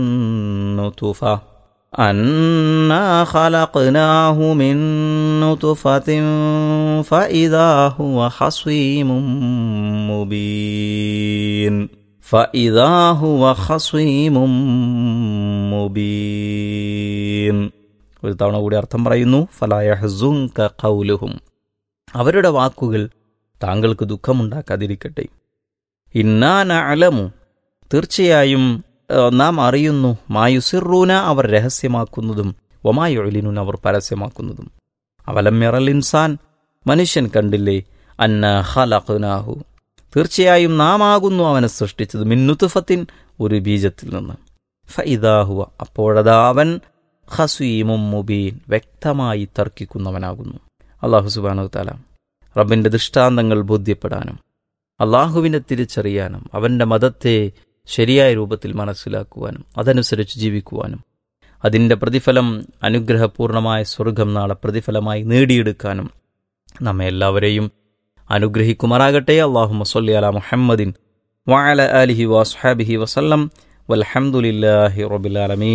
نطفة أنا خلقناه من نطفة فإذا هو خصيم مبين فإذا هو خصيم മുബീൻ ഒരു തവണ കൂടി അർത്ഥം പറയുന്നു ഫലായഹുങ്ക കൗലുഹും അവരുടെ വാക്കുകൾ താങ്കൾക്ക് ദുഃഖമുണ്ടാക്കാതിരിക്കട്ടെ ഇന്നാന അലമു തീർച്ചയായും ഏഹ്, നാം അറിയുന്നു മായുസിറൂന അവർ രഹസ്യമാക്കുന്നതും ഒമായൊലിനൂൻ അവർ പരസ്യമാക്കുന്നതും അവലം മിറൽ ഇൻസാൻ മനുഷ്യൻ കണ്ടില്ലേ അന്ന ഹലഖുനാഹു തീർച്ചയായും നാം ആകുന്നു അവനെ സൃഷ്ടിച്ചത് മിന്നുത്തുഫത്തിൻ ഒരു ബീജത്തിൽ നിന്ന് ഫൈദാഹുവ അപ്പോഴതാ അവൻ ഹസീമും മുബീൻ വ്യക്തമായി തർക്കിക്കുന്നവനാകുന്നു അള്ളാഹു സുബാനു താല റബ്ബിന്റെ ദൃഷ്ടാന്തങ്ങൾ ബോധ്യപ്പെടാനും അള്ളാഹുവിനെ തിരിച്ചറിയാനും അവന്റെ മതത്തെ ശരിയായ രൂപത്തിൽ മനസ്സിലാക്കുവാനും അതനുസരിച്ച് ജീവിക്കുവാനും അതിൻ്റെ പ്രതിഫലം അനുഗ്രഹപൂർണമായ സ്വർഗം നാളെ പ്രതിഫലമായി നേടിയെടുക്കാനും നമ്മെ എല്ലാവരെയും അനുഗ്രഹിക്കുമാറാകട്ടെ അള്ളാഹു മസല്ലി അല മുഹമ്മദിൻ വഅല ആലിഹി വസ്ഹാബിഹി വസല്ലം വൽഹംദുലില്ലാഹി റബ്ബിൽ ആലമീൻ